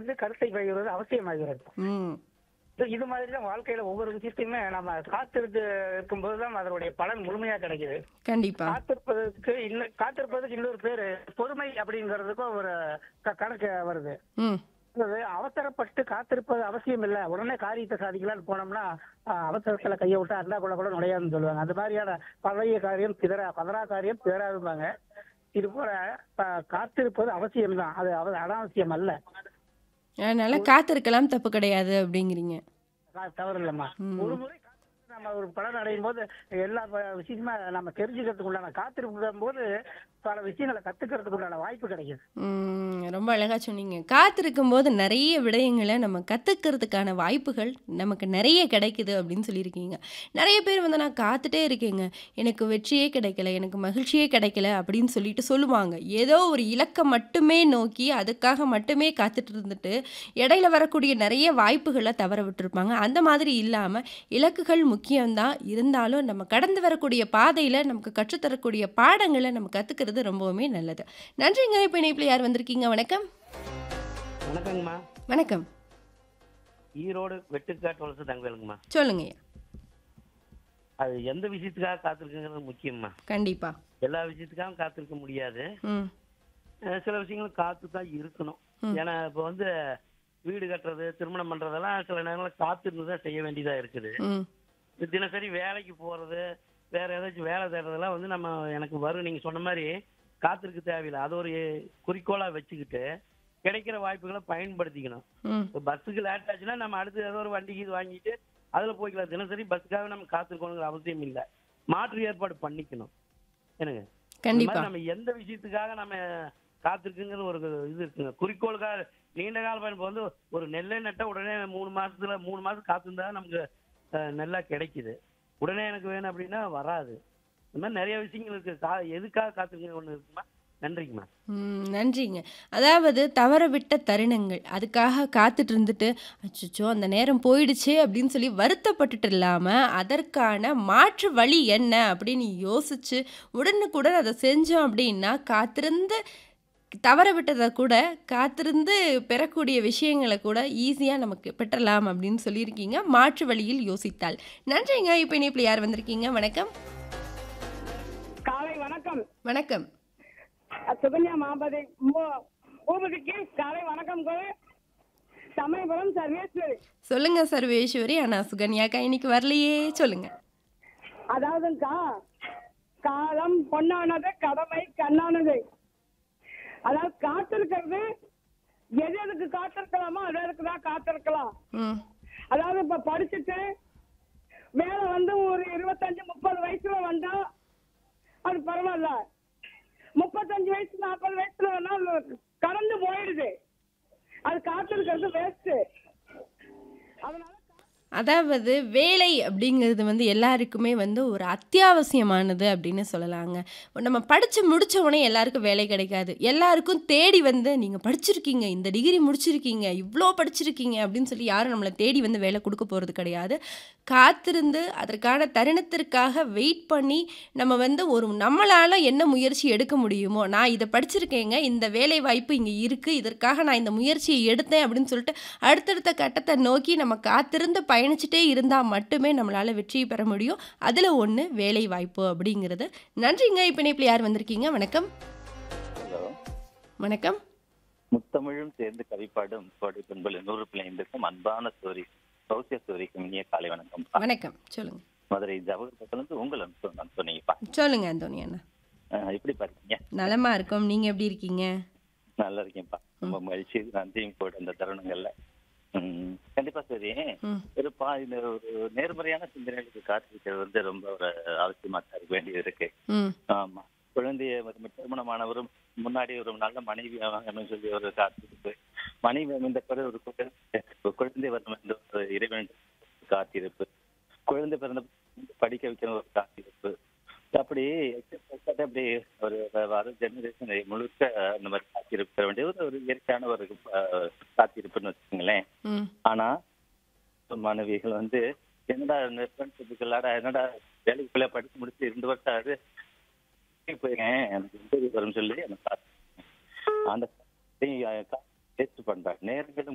காத்திருந்து கருத்தை பகிர்வது அவசியமாகிறது ம் இது- இது மாதிரி தான் வாழ்க்கையில ஒவ்வொரு விஷயத்தையுமே நம்ம காத்திருந்து இருக்கும்போது தான் அதனுடைய பலன் முழுமையா கிடைக்குது கண்டிப்பா காத்திருப்பதற்கு இன்னும் காத்திருப்பதற்கு இன்னொரு பேரு பொறுமை அப்படிங்கிறதுக்கும் ஒரு க- கணக்கு வருது ம் அதாவது அவசரப்பட்டு காத்திருப்பது அவசியம் இல்ல உடனே காரியத்தை சாதிக்கலாம்னு போனோம்னா ஆஹ், அவசரத்துல கையை விட்டு அண்டா கூட கூட நுழையாதுன்னு சொல்லுவாங்க அந்த மாதிரியான பழைய காரியம் பிதரா பதறா காரியம் பிதராதும்பாங்க இது போல ஆஹ், காத்திருப்பது அவசியம்தான் அது அவ- அனாவசியம் அல்ல அதனால காத்திருக்கலாம் தப்பு கிடையாது அப்படிங்கிறீங்க கா- தவறு இல்லம்மா ம். ஒரு முறை காத்திருந்து நம்ம ஒரு பலன் அடையும் போது எல்லா ப- விஷயமுமே நம்ம தெரிஞ்சுக்கிறதுக்கு உண்டான காத்திருக்கும் போது பல விஷயங்களை கத்துக்கிறதுக்கு உண்டான வாய்ப்பு கிடைக்குது ம், ரொம்ப அழகாக சொன்னீங்க காத்திருக்கும் போது நிறைய விடயங்களை நம்ம கற்றுக்கிறதுக்கான வாய்ப்புகள் நமக்கு நிறைய கிடைக்குது அப்படின்னு சொல்லியிருக்கீங்க நிறைய பேர் வந்து நான் காத்துட்டே இருக்கேங்க எனக்கு வெற்றியே கிடைக்கல எனக்கு மகிழ்ச்சியே கிடைக்கல அப்படின்னு சொல்லிட்டு சொல்லுவாங்க ஏதோ ஒரு இலக்கை மட்டுமே நோக்கி அதுக்காக மட்டுமே காத்துட்டு இருந்துட்டு இடையில வரக்கூடிய நிறைய வாய்ப்புகளை தவற விட்டுருப்பாங்க அந்த மாதிரி இல்லாமல் இலக்குகள் முக்கியம்தான் இருந்தாலும் நம்ம கடந்து வரக்கூடிய பாதையில் நமக்கு கற்றுத்தரக்கூடிய பாடங்களை நம்ம கற்றுக்கிறது ரொம்பவுமே நல்லது நன்றிங்க இப்போ இணைப்பில் யார் வந்திருக்கீங்க வணக்கம் வணக்கங்கம்மா வணக்கம் ஈரோடு வெட்டுக்காட்டு வளர்ச்சி தங்கவேலுங்கம்மா சொல்லுங்கய்யா அது எந்த விஷயத்துக்காக காத்திருக்குங்கிறது முக்கியம்மா கண்டிப்பா எல்லா விஷயத்துக்காகவும் காத்திருக்க முடியாது ம் அஹ் சில விஷயங்கள் காத்து தான் இருக்கணும் ஏன்னா இப்போ வந்து வீடு கட்டுறது திருமணம் பண்றதெல்லாம் சில நேரங்களில் காத்திருந்து தான் செய்ய வேண்டியதா இருக்குது ம் இது தினசரி வேலைக்கு போறது வேற ஏதாச்சும் வேலை தேடுறதெல்லாம் வந்து நம்ம எனக்கு வரும் நீங்க சொன்ன மாதிரி காத்திருக்க தேவையில்லை அது ஒரு குறிக்கோளா வச்சுக்கிட்டு கிடைக்கிற வாய்ப்புகளை பயன்படுத்திக்கணும் ம் இப்போ பஸ்ஸுக்கு லேட் ஆச்சுன்னா நம்ம அடுத்து ஏதோ ஒரு வண்டிக்கு இது வாங்கிட்டு அதுல போய்க்கலாம் தினசரி பஸ்ஸுக்காக நம்ம காத்திருக்கணுங்கிற அவசியம் இல்லை மாற்று ஏற்பாடு பண்ணிக்கணும் என்னங்க இந்த கண்டிப்பா மாதிரி நம்ம எந்த விஷயத்துக்காக நம்ம காத்திருக்குங்கிற ஒரு இது இருக்குங்க குறிக்கோளுக்காக நீண்ட கால பயணம் இப்ப வந்து ஒரு நெல்லை நட்டா உடனே மூணு மாசத்துல மூணு மாசம் காத்திருந்தா நமக்கு அஹ், நெல்லா கிடைக்குது உடனே எனக்கு வேணும் அப்படின்னா வராது இந்த மாதிரி நிறைய விஷயங்கள் இருக்கு கா- எதுக்காக காத்திருக்க ஒண்ணு இருக்குமா நன்றிங்கம்மா ம், நன்றிங்க அதாவது தவற விட்ட தருணங்கள் அதுக்காக காத்துட்டு இருந்துட்டு அச்சோ அந்த நேரம் போயிடுச்சே அப்படின்னு சொல்லி வருத்தப்பட்டுட்டு இல்லாமல் அதற்கான மாற்று வழி என்ன அப்படின்னு யோசிச்சு உடனுக்குடன் அதை செஞ்சோம் அப்படின்னா காத்திருந்து தவற விட்டதை கூட காத்திருந்து பெறக்கூடிய விஷயங்களை கூட ஈஸியாக நமக்கு பெற்றலாம் அப்படின்னு சொல்லியிருக்கீங்க மாற்று வழியில் யோசித்தால் நன்றிங்க இப்போ இணைப்பில் யார் வந்திருக்கீங்க வணக்கம் காலை வணக்கம் வணக்கம் சுகன்யா மாபதி மூ- பூபதிக்கு காலை வணக்கம் கோவில் சமயபுரம் சர்வேஸ்வரி சொல்லுங்க சர்வேஸ்வரி ஆனா சுகன்யாக்கா இன்னைக்கு வரலையே சொல்லுங்க அதாவதுங்கக்கா காலம் பொன்னானது கடமை கண்ணானது அதாவது காத்திருக்கிறது எது எதுக்கு காத்திருக்கலாமோ அது எதுக்கு தான் காத்திருக்கலாம் ம் அதாவது இப்ப படிச்சுட்டு வேலை வந்து ஒரு இருபத்தஞ்சு முப்பது வயசுல வந்தா அது பரவாயில்ல முப்பத்தஞ்சு வயசு நாற்பது வயசுல வேணா அது கடந்து போயிடுது அது காத்திருக்கிறது வேஸ்ட் அதனால அதாவது வேலை அப்படிங்கிறது வந்து எல்லாருக்குமே வந்து ஒரு அத்தியாவசியமானது அப்படின்னு சொல்லலாங்க நம்ம படித்து முடிச்ச உடனே எல்லாருக்கும் வேலை கிடைக்காது எல்லாருக்கும் தேடி வந்து நீங்கள் படிச்சிருக்கீங்க இந்த டிகிரி முடிச்சிருக்கீங்க இவ்வளோ படிச்சிருக்கீங்க அப்படின்னு சொல்லி யாரும் நம்மளை தேடி வந்து வேலை கொடுக்க போகிறது கிடையாது காத்திருந்து அதற்கான தருணத்திற்காக வெயிட் பண்ணி நம்ம வந்து ஒரு நம்மளால் என்ன முயற்சி எடுக்க முடியுமோ நான் இதை படிச்சிருக்கேங்க இந்த வேலை வாய்ப்பு இங்கே இருக்குது இதற்காக நான் இந்த முயற்சியை எடுத்தேன் அப்படின்னு சொல்லிட்டு அடுத்தடுத்த கட்டத்தை நோக்கி நம்ம காத்திருந்து பயணிச்சுட்டே இருந்தால் மட்டுமே நம்மளால் வெற்றி பெற முடியும் அதில் ஒன்று வேலை வாய்ப்பு அப்படிங்கிறது நன்றிங்க இப்போ இணைப்பில் யார் வந்திருக்கீங்க வணக்கம் ஹலோ வணக்கம் முத்தமிழும் சேர்ந்து கவிப்பாடும் கோடை பெண்கள் நூறு பிள்ளைந்திருக்கும் அன்பான ஸ்டோரி சௌசிய ஸ்டோரிக்கு இனிய காலை வணக்கம் வணக்கம் சொல்லுங்க மதுரை ஜவஹர்லேருந்து உங்கள் அனுப்பு நான் சொன்னீங்கப்பா சொல்லுங்க அந்தோனி அண்ணா அஹ் எப்படி பாருங்க நலமா இருக்கோம் நீங்கள் எப்படி இருக்கீங்க நல்லா இருக்கேன்ப்பா ரொம்ப மகிழ்ச்சி நன்றியும் கூட இந்த தருணங்கள்ல உம் கண்டிப்பா சரி ம் ஒரு பா இந்த ஒரு நேர்மறையான சிந்தனைகளுக்கு காத்திருக்கிறது வந்து ரொம்ப ஒரு அவசியமா தான் இருக்க வேண்டியது இருக்கு ம் ஆமா குழந்தைய ஒரு திருமணமானவரும் முன்னாடி ஒரு நல்ல மனைவி ஆகணும்னு சொல்லி ஒரு காத்திருப்பு மனைவி அமைந்த பிறகு ஒரு குழந்தை ஒரு குழந்தை வரும் என்ற ஒரு இறைவன் காத்திருப்பு குழந்தை பிறந்த படிக்க வைக்கணும் ஒரு காத்திருப்பு அப்படி அப்படி ஒரு வர ஜெனரேஷன் முழுக்க அந்த மாதிரி காத்திருக்க வேண்டிய ஒரு ஒரு இயற்கையான ஒரு அஹ், காத்திருப்புன்னு வச்சுக்கோங்களேன் ம் ஆனா மாணவிகள் வந்து என்னடா ஃப்ரெண்ட்ஸுக்கெல்லாடா என்னடா வேலைக்கு போய் படிச்சு முடிச்சு ரெண்டு வருஷம் ஆகுது வேலைக்கு போயிருக்கேன் எனக்கு இன்டர்வியூ வரும்னு சொல்லி எனக்கு காத்து- அந்த டேஸ்ட் பண்றாங்க நேரங்களும்